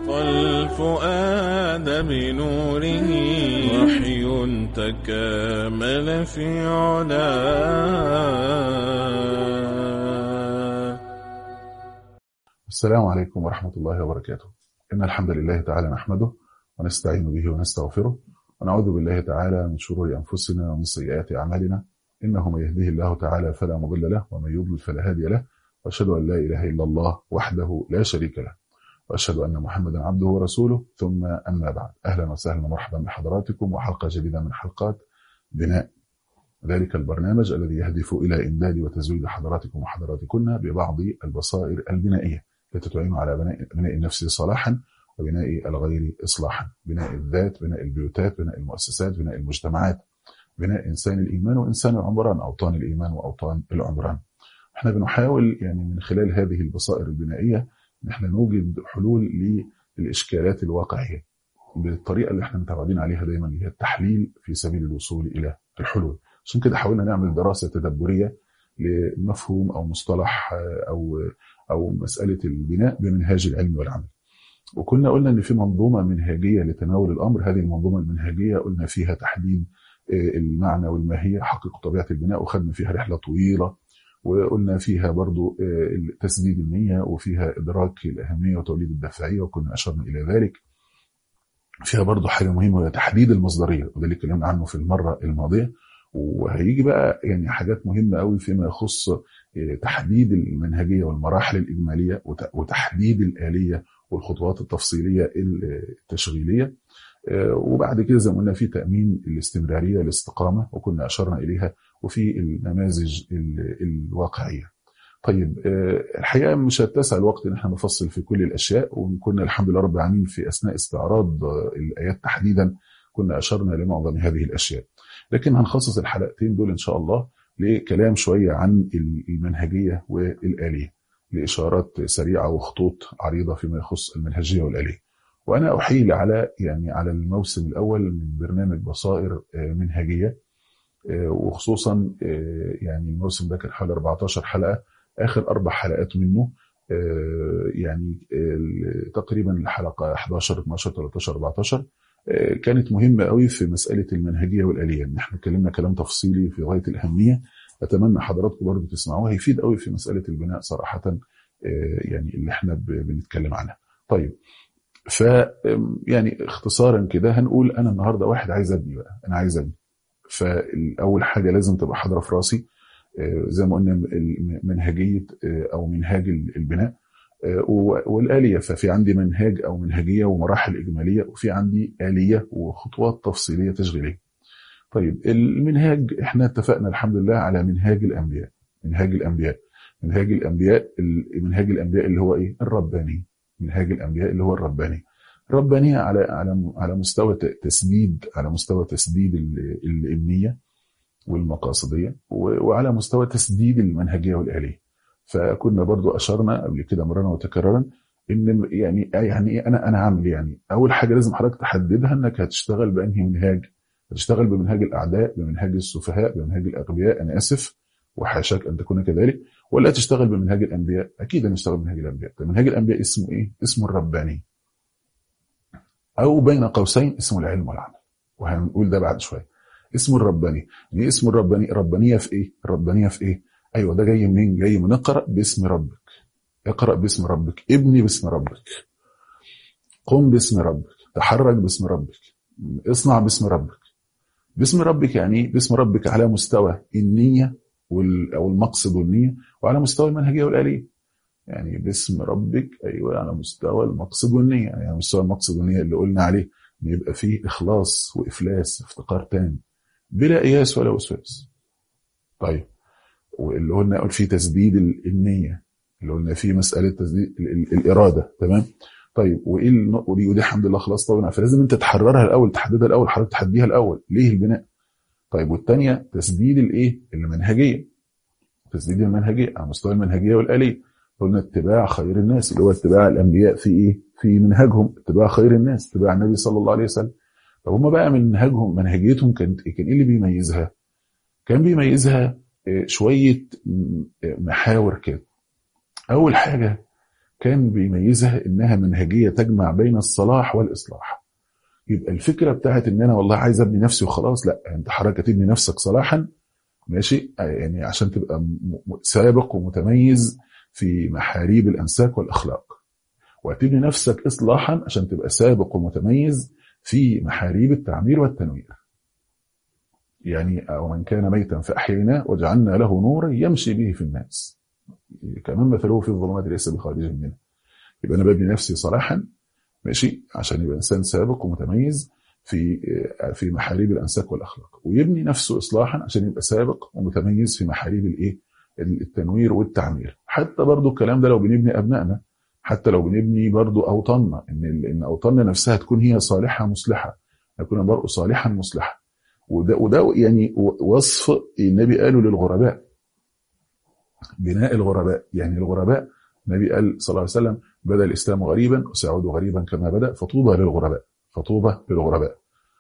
والفؤاد بنوره وحي تكامل في علاه السلام عليكم ورحمة الله وبركاته إن الحمد لله تعالى نحمده ونستعين به ونستغفره ونعوذ بالله تعالى من شرور أنفسنا ومن سيئات أعمالنا إنه من يهده الله تعالى فلا مضل له ومن يضلل فلا هادي له وأشهد أن لا إله إلا الله وحده لا شريك له وأشهد أن محمدا عبده ورسوله ثم أما بعد أهلا وسهلا ومرحبا بحضراتكم وحلقة جديدة من حلقات بناء ذلك البرنامج الذي يهدف إلى إمداد وتزويد حضراتكم وحضراتكن ببعض البصائر البنائية التي تعين على بناء, بناء النفس صلاحا وبناء الغير إصلاحا بناء الذات بناء البيوتات بناء المؤسسات بناء المجتمعات بناء إنسان الإيمان وإنسان العمران أوطان الإيمان وأوطان العمران احنا بنحاول يعني من خلال هذه البصائر البنائية نحن نوجد حلول للإشكالات الواقعية بالطريقة اللي احنا متعودين عليها دايما اللي هي التحليل في سبيل الوصول إلى الحلول عشان كده حاولنا نعمل دراسة تدبرية لمفهوم أو مصطلح أو أو مسألة البناء بمنهاج العلم والعمل وكنا قلنا ان في منظومه منهجيه لتناول الامر هذه المنظومه المنهجيه قلنا فيها تحديد المعنى والماهيه حقيقه طبيعه البناء وخدنا فيها رحله طويله وقلنا فيها برضو تسديد النيه وفيها ادراك الاهميه وتوليد الدافعيه وكنا اشرنا الى ذلك فيها برضو حاجه مهمه وهي تحديد المصدريه وده اللي اتكلمنا عنه في المره الماضيه وهيجي بقى يعني حاجات مهمه قوي فيما يخص تحديد المنهجيه والمراحل الاجماليه وتحديد الاليه والخطوات التفصيليه التشغيليه وبعد كده زي ما قلنا في تامين الاستمراريه الاستقامه وكنا اشرنا اليها وفي النماذج الواقعيه. طيب الحقيقه مش هتسع الوقت ان احنا نفصل في كل الاشياء وكنا الحمد لله رب العالمين في اثناء استعراض الايات تحديدا كنا اشرنا لمعظم هذه الاشياء. لكن هنخصص الحلقتين دول ان شاء الله لكلام شويه عن المنهجيه والاليه. لإشارات سريعة وخطوط عريضة فيما يخص المنهجية والآلية وأنا أحيل على يعني على الموسم الأول من برنامج بصائر منهجية وخصوصا يعني الموسم ده كان حوالي 14 حلقة آخر أربع حلقات منه يعني تقريبا الحلقة 11 12 13 14 كانت مهمة قوي في مسألة المنهجية والآلية إن احنا اتكلمنا كلام تفصيلي في غاية الأهمية اتمنى حضراتكم برضه تسمعوها هيفيد قوي في مساله البناء صراحه يعني اللي احنا بنتكلم عنها. طيب ف يعني اختصارا كده هنقول انا النهارده واحد عايز ابني بقى انا عايز ابني. فاول حاجه لازم تبقى حاضره في راسي زي ما قلنا منهجيه او منهاج البناء والآلية ففي عندي منهاج أو منهجية ومراحل إجمالية وفي عندي آلية وخطوات تفصيلية تشغيلية طيب المنهاج احنا اتفقنا الحمد لله على منهاج الانبياء منهاج الانبياء منهاج الانبياء منهاج الانبياء اللي هو ايه الرباني منهاج الانبياء اللي هو الرباني الربانية على على على مستوى تسديد على مستوى تسديد الابنيه والمقاصديه وعلى مستوى تسديد المنهجيه والاليه فكنا برضو اشرنا قبل كده مرارا وتكرارا ان يعني يعني ايه انا انا هعمل يعني اول حاجه لازم حضرتك تحددها انك هتشتغل بانهي منهاج هتشتغل بمنهاج الاعداء بمنهاج السفهاء بمنهاج الاغبياء انا اسف وحاشاك ان تكون كذلك ولا تشتغل بمنهاج الانبياء اكيد هنشتغل بمنهاج الانبياء طيب منهاج الانبياء اسمه ايه اسمه الرباني او بين قوسين اسمه العلم والعمل وهنقول ده بعد شويه اسمه الرباني يعني اسمه الرباني ربانيه في ايه الربانيه في ايه ايوه ده جاي منين جاي من اقرا باسم ربك اقرا باسم ربك ابني باسم ربك قم باسم ربك تحرك باسم ربك اصنع باسم ربك باسم ربك يعني باسم ربك على مستوى النية أو المقصد والنية وعلى مستوى المنهجية والآلية يعني باسم ربك أيوة على مستوى المقصد والنية يعني على مستوى المقصد والنية اللي قلنا عليه إن يبقى فيه إخلاص وإفلاس افتقار تام بلا قياس ولا وسواس طيب واللي قلنا قل فيه تسديد النية اللي قلنا فيه مسألة تسديد الإرادة تمام طيب وايه النقطه ودي ودي الحمد لله خلاص طبعا فلازم انت تحررها الاول تحددها الاول حضرتك تحديها الاول ليه البناء طيب والثانيه تسديد الايه المنهجيه تسديد المنهجيه على مستوى المنهجيه والاليه قلنا اتباع خير الناس اللي هو اتباع الانبياء في ايه في منهجهم اتباع خير الناس اتباع النبي صلى الله عليه وسلم طب هم بقى من منهجهم منهجيتهم كانت ايه كان ايه اللي بيميزها كان بيميزها شويه محاور كده اول حاجه كان بيميزها انها منهجيه تجمع بين الصلاح والاصلاح يبقى الفكره بتاعت ان انا والله عايز ابني نفسي وخلاص لا انت حضرتك تبني نفسك صلاحا ماشي يعني عشان تبقى سابق ومتميز في محاريب الامساك والاخلاق وتبني نفسك اصلاحا عشان تبقى سابق ومتميز في محاريب التعمير والتنوير يعني ومن كان ميتا فاحييناه وجعلنا له نورا يمشي به في الناس كمان مثله في الظلمات ليس بخارج منها يبقى انا ببني نفسي صلاحا ماشي عشان يبقى انسان سابق ومتميز في في محاريب الانساك والاخلاق ويبني نفسه اصلاحا عشان يبقى سابق ومتميز في محاريب الايه التنوير والتعمير حتى برضو الكلام ده لو بنبني ابنائنا حتى لو بنبني برضو اوطاننا ان ان اوطاننا نفسها تكون هي صالحه مصلحه يكون المرء صالحا مصلحا وده وده يعني وصف النبي قاله للغرباء بناء الغرباء يعني الغرباء النبي قال صلى الله عليه وسلم بدا الاسلام غريبا وسيعود غريبا كما بدا فطوبى للغرباء فطوبى للغرباء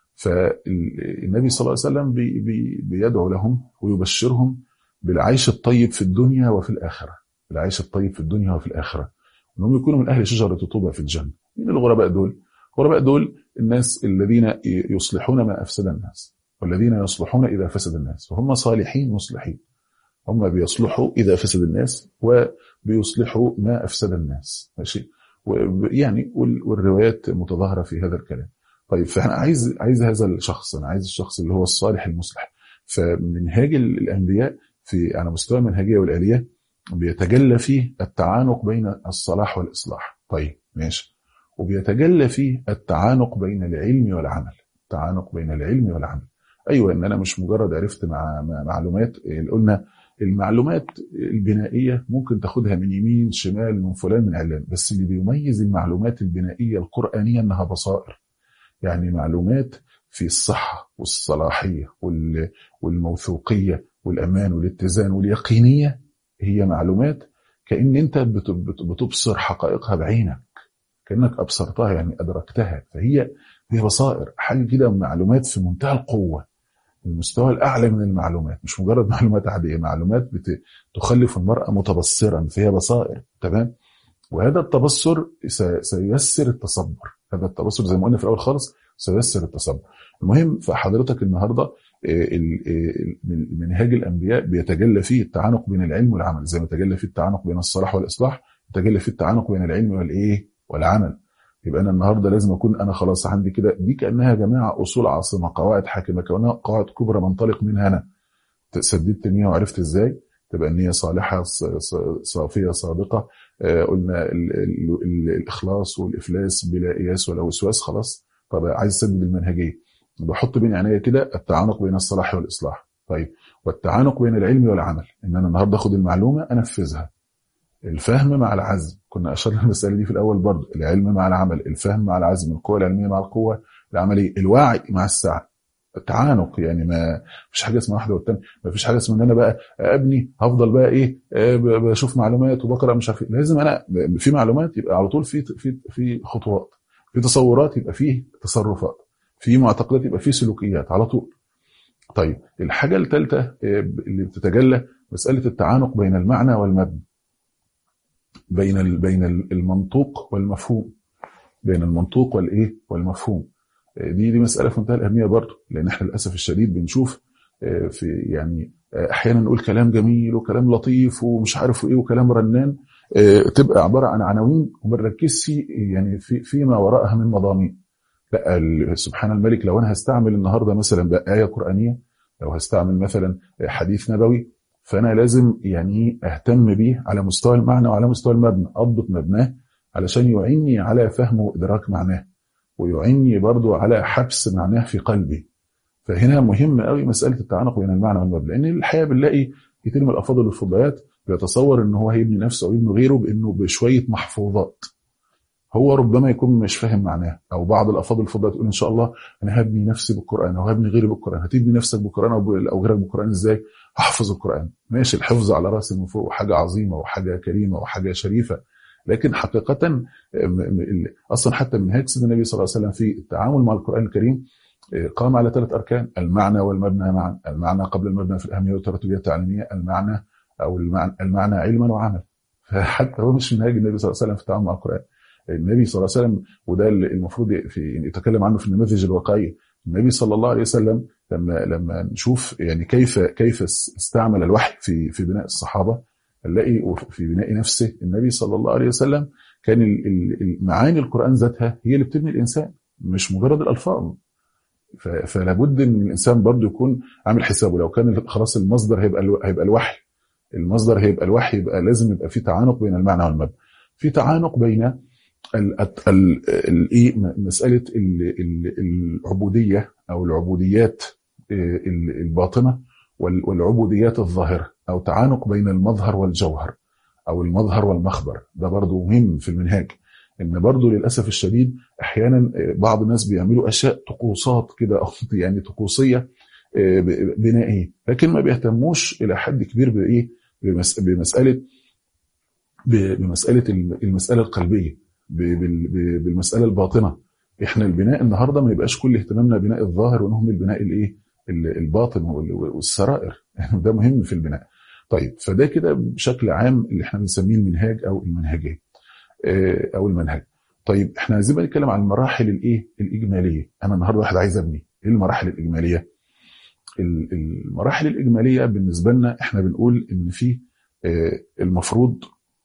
فالنبي صلى الله عليه وسلم بي بي بيدعو لهم ويبشرهم بالعيش الطيب في الدنيا وفي الاخره العيش الطيب في الدنيا وفي الاخره انهم يكونوا من اهل شجره طوبى في الجنه مين الغرباء دول الغرباء دول الناس الذين يصلحون ما افسد الناس والذين يصلحون اذا فسد الناس وهم صالحين مصلحين هم بيصلحوا اذا فسد الناس وبيصلحوا ما افسد الناس ماشي يعني والروايات متظاهره في هذا الكلام طيب فانا عايز عايز هذا الشخص انا عايز الشخص اللي هو الصالح المصلح فمنهاج الانبياء في على مستوى المنهجيه والاليه بيتجلى فيه التعانق بين الصلاح والاصلاح طيب ماشي وبيتجلى فيه التعانق بين العلم والعمل التعانق بين العلم والعمل ايوه ان انا مش مجرد عرفت مع معلومات قلنا المعلومات البنائيه ممكن تاخدها من يمين شمال من فلان من علان بس اللي بيميز المعلومات البنائيه القرانيه انها بصائر يعني معلومات في الصحه والصلاحيه والموثوقيه والامان والاتزان واليقينيه هي معلومات كان انت بتبصر حقائقها بعينك كانك ابصرتها يعني ادركتها فهي هي بصائر حاجه كده معلومات في منتهى القوه المستوى الاعلى من المعلومات مش مجرد معلومات عاديه معلومات تخلف المراه متبصرا فهي بصائر تمام وهذا التبصر سييسر التصبر هذا التبصر زي ما قلنا في الاول خالص سييسر التصبر المهم فحضرتك النهارده منهاج الانبياء بيتجلى فيه التعانق بين العلم والعمل زي ما تجلى فيه التعانق بين الصلاح والاصلاح يتجلى فيه التعانق بين العلم والايه والعمل يبقى انا النهارده لازم اكون انا خلاص عندي كده دي كانها يا جماعه اصول عاصمه قواعد حاكمه كونها قواعد كبرى بنطلق منها انا سددت نيه وعرفت ازاي تبقى النيه صالحه صافيه صادقه قلنا ال ال ال الاخلاص والافلاس بلا قياس ولا وسواس خلاص طب عايز اسدد المنهجيه بحط بين عينيا كده التعانق بين الصلاح والاصلاح طيب والتعانق بين العلم والعمل ان انا النهارده اخد المعلومه انفذها الفهم مع العزم كنا اشرنا المساله دي في الاول برضه العلم مع العمل الفهم مع العزم القوه العلميه مع القوه العمليه الوعي مع السعي التعانق يعني ما فيش حاجه اسمها واحده والتانيه ما فيش حاجه اسمها ان انا بقى ابني هفضل بقى ايه بشوف معلومات وبقرا مش عارف لازم انا في معلومات يبقى على طول في في في خطوات في تصورات يبقى فيه تصرفات في معتقدات يبقى فيه سلوكيات على طول طيب الحاجه الثالثه اللي بتتجلى مساله التعانق بين المعنى والمبنى بين بين المنطوق والمفهوم بين المنطوق والايه والمفهوم دي دي مساله في منتهى الاهميه برضه لان احنا للاسف الشديد بنشوف في يعني احيانا نقول كلام جميل وكلام لطيف ومش عارف ايه وكلام رنان تبقى عباره عن عناوين وما نركزش يعني في فيما وراءها من مضامين لا سبحان الملك لو انا هستعمل النهارده مثلا بقى ايه قرانيه لو هستعمل مثلا حديث نبوي فانا لازم يعني اهتم بيه على مستوى المعنى وعلى مستوى المبنى اضبط مبناه علشان يعيني على فهم وادراك معناه ويعيني برضو على حبس معناه في قلبي فهنا مهم قوي مساله التعانق بين المعنى والمبنى لان الحقيقه بنلاقي كتير من الافاضل والفضيات بيتصور ان هو هيبني نفسه او يبني غيره بانه بشويه محفوظات هو ربما يكون مش فاهم معناه او بعض الافاضل الفضلاء تقول ان شاء الله انا هبني نفسي بالقران او هبني غيري بالقران هتبني نفسك بالقران او غيرك بالقران ازاي هحفظ القران ماشي الحفظ على راسي من فوق وحاجه عظيمه وحاجه كريمه وحاجه شريفه لكن حقيقه اصلا حتى منهاج سيدنا النبي صلى الله عليه وسلم في التعامل مع القران الكريم قام على ثلاث اركان المعنى والمبنى معا المعنى قبل المبنى في الاهميه والترتبيه التعليميه المعنى او المعنى, المعنى علما وعمل فحتى هو مش منهاج النبي صلى الله عليه وسلم في التعامل مع القران النبي صلى الله عليه وسلم وده اللي المفروض في يتكلم عنه في النماذج الواقعيه النبي صلى الله عليه وسلم لما لما نشوف يعني كيف كيف استعمل الوحي في في بناء الصحابه نلاقي في بناء نفسه النبي صلى الله عليه وسلم كان ال- ال- ال- معاني القران ذاتها هي اللي بتبني الانسان مش مجرد الالفاظ ف- فلا بد ان الانسان برضه يكون عامل حسابه لو كان خلاص المصدر هيبقى الو- هيبقى الوحي المصدر هيبقى الوحي يبقى لازم يبقى في تعانق بين المعنى والمبنى في تعانق بين ال- ال- ال- ال- ايه م- مساله ال- ال- العبوديه او العبوديات آه، ال- الباطنه وال- والعبوديات الظاهره او تعانق بين المظهر والجوهر او المظهر والمخبر ده برضو مهم في المنهاج ان برضو للاسف الشديد احيانا آه، بعض الناس بيعملوا اشياء طقوسات كده أو يعني طقوسيه آه، ب- بنائيه لكن ما بيهتموش الى حد كبير بايه بمس- بمساله ب- بمساله الم- المساله القلبيه ب- بال- ب- بالمساله الباطنه احنا البناء النهارده ما يبقاش كل اهتمامنا بناء الظاهر ونهمل البناء الايه ال- الباطن وال- والسرائر يعني ده مهم في البناء طيب فده كده بشكل عام اللي احنا بنسميه المنهاج او المنهجيه آه، او المنهج طيب احنا عايزين بقى نتكلم عن المراحل الايه الاجماليه انا النهارده واحد عايز ابني ايه المراحل الاجماليه ال- المراحل الاجماليه بالنسبه لنا احنا بنقول ان في آه، المفروض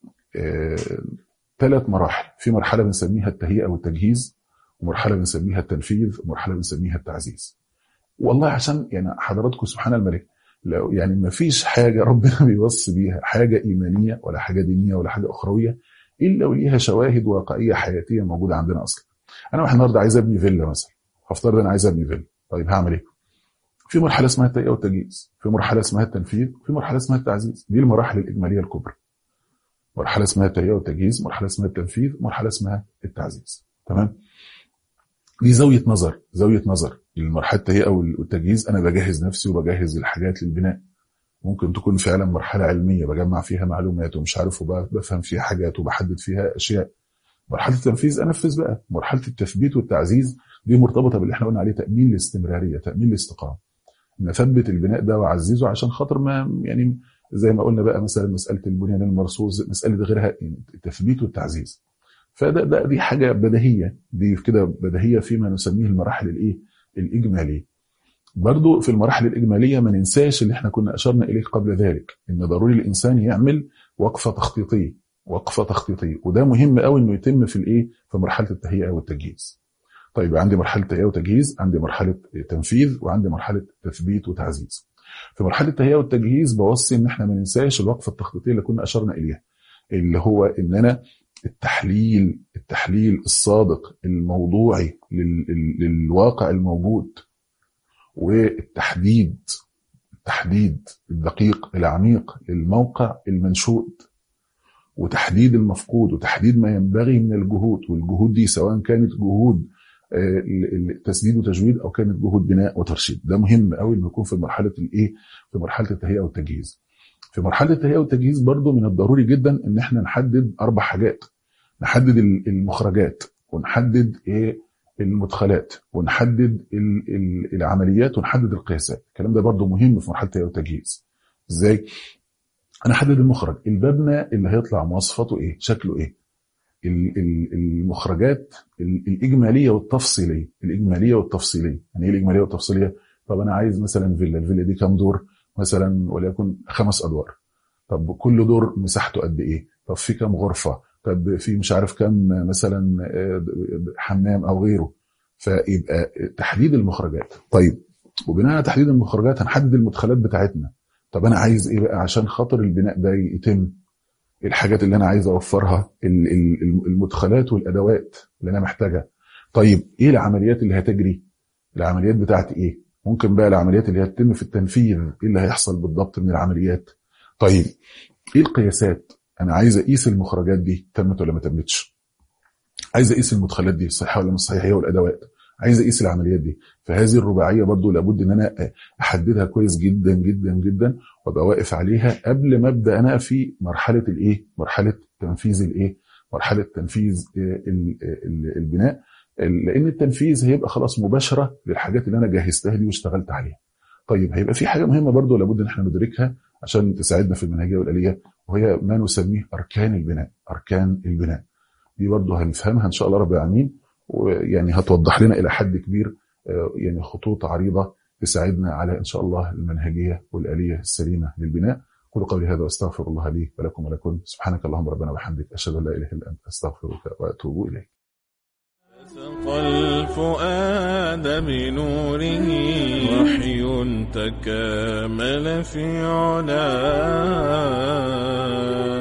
ثلاث مراحل في مرحله بنسميها التهيئه والتجهيز ومرحله بنسميها التنفيذ ومرحله بنسميها التعزيز والله عشان يعني حضراتكم سبحان الملك لو يعني ما فيش حاجه ربنا بيوصي بيها حاجه ايمانيه ولا حاجه دينيه ولا حاجه اخرويه الا وليها شواهد واقعيه حياتيه موجوده عندنا اصلا انا واحد النهارده عايز ابني فيلا مثلا هفترض انا عايز ابني فيلا طيب هعمل ايه في مرحله اسمها التهيئه والتجهيز في مرحله اسمها التنفيذ في مرحله اسمها التعزيز دي المراحل الاجماليه الكبرى مرحله اسمها التهيئه والتجهيز مرحله اسمها التنفيذ مرحله اسمها التعزيز تمام دي زاويه نظر زاويه نظر لمرحله التهيئه والتجهيز انا بجهز نفسي وبجهز الحاجات للبناء ممكن تكون فعلا مرحله علميه بجمع فيها معلومات ومش عارف وبفهم فيها حاجات وبحدد فيها اشياء مرحله التنفيذ انفذ بقى مرحله التثبيت والتعزيز دي مرتبطه باللي احنا قلنا عليه تامين الاستمراريه تامين الاستقامه نثبت البناء ده واعززه عشان خاطر ما يعني زي ما قلنا بقى مثلا مساله البنيان المرصوص مساله غيرها التثبيت والتعزيز فده ده دي حاجه بديهيه دي كده بديهيه فيما نسميه المراحل الايه الاجماليه برضو في المراحل الإجمالية ما ننساش اللي احنا كنا أشرنا إليه قبل ذلك إن ضروري الإنسان يعمل وقفة تخطيطية وقفة تخطيطية وده مهم قوي إنه يتم في الإيه في مرحلة التهيئة والتجهيز طيب عندي مرحلة تهيئة وتجهيز عندي مرحلة تنفيذ وعندي مرحلة تثبيت وتعزيز في مرحلة التهيئة والتجهيز بوصي إن احنا ما ننساش الوقفة التخطيطية اللي كنا أشرنا إليها اللي هو إن أنا التحليل التحليل الصادق الموضوعي للواقع الموجود والتحديد التحديد الدقيق العميق للموقع المنشود وتحديد المفقود وتحديد ما ينبغي من الجهود والجهود دي سواء كانت جهود تسديد وتجويد او كانت جهود بناء وترشيد ده مهم قوي انه يكون في مرحله الايه في مرحله التهيئه والتجهيز في مرحله التهيئه والتجهيز برضو من الضروري جدا ان احنا نحدد اربع حاجات نحدد المخرجات ونحدد ايه المدخلات ونحدد ال ال العمليات ونحدد القياسات الكلام ده برضو مهم في مرحله التهيئه والتجهيز ازاي انا احدد المخرج المبنى اللي هيطلع مواصفاته ايه شكله ايه المخرجات الاجماليه والتفصيليه الاجماليه والتفصيليه يعني ايه الاجماليه والتفصيليه طب انا عايز مثلا فيلا الفيلا دي كام دور مثلا وليكن خمس ادوار طب كل دور مساحته قد ايه طب في كام غرفه طب في مش عارف كام مثلا حمام او غيره فيبقى تحديد المخرجات طيب وبناء على تحديد المخرجات هنحدد المدخلات بتاعتنا طب انا عايز ايه بقى عشان خاطر البناء ده يتم الحاجات اللي انا عايز اوفرها المدخلات والادوات اللي انا محتاجها طيب ايه العمليات اللي هتجري العمليات بتاعتي ايه ممكن بقى العمليات اللي هتتم في التنفيذ ايه اللي هيحصل بالضبط من العمليات طيب ايه القياسات انا عايز اقيس المخرجات دي تمت ولا ما تمتش عايز اقيس المدخلات دي صحيحه ولا مش صحيحه هي والادوات عايز اقيس العمليات دي فهذه الرباعيه برضو لابد ان انا احددها كويس جدا جدا جدا وابقى واقف عليها قبل ما ابدا انا في مرحله الايه مرحله تنفيذ الايه مرحله تنفيذ البناء لان التنفيذ هيبقى خلاص مباشره للحاجات اللي انا جهزتها دي واشتغلت عليها طيب هيبقى في حاجه مهمه برضو لابد ان احنا ندركها عشان تساعدنا في المنهجيه والاليه وهي ما نسميه أركان البناء أركان البناء دي برضه هنفهمها إن شاء الله رب العالمين ويعني هتوضح لنا إلى حد كبير يعني خطوط عريضة تساعدنا على إن شاء الله المنهجية والآلية السليمة للبناء قولوا قولي هذا واستغفر الله لي ولكم ولكم سبحانك اللهم ربنا وبحمدك أشهد أن لا إله إلا أنت أستغفرك وأتوب إليك سقى الفؤاد بنوره وحي تكامل في علاه